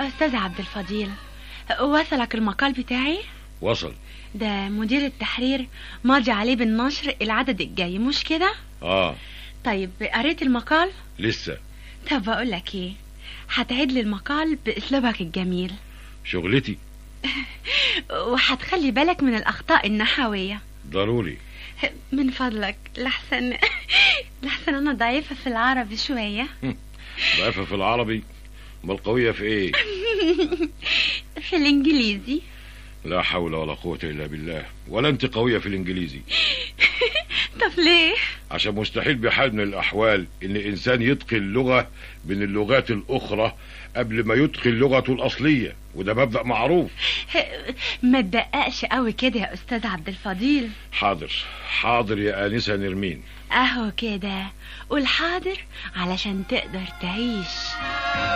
أستاذ عبد الفضيل وصلك المقال بتاعي؟ وصل ده مدير التحرير ماضي عليه بالنشر العدد الجاي مش كده؟ اه طيب قريت المقال؟ لسه طب بقول لك ايه هتعيد لي المقال باسلوبك الجميل شغلتي وهتخلي بالك من الاخطاء النحويه ضروري من فضلك لحسن لحسن انا ضعيفه في العربي شويه ضعيفة في العربي امال قوية في ايه في الانجليزي لا حول ولا قوة الا بالله ولا انت قوية في الانجليزي طب ليه عشان مستحيل بحال من الاحوال ان انسان يتقن لغة من اللغات الاخرى قبل ما يتقن لغته الاصلية وده مبدأ معروف ما تدققش قوي كده يا استاذ عبد الفضيل حاضر حاضر يا آنسة نرمين اهو كده قول حاضر علشان تقدر تعيش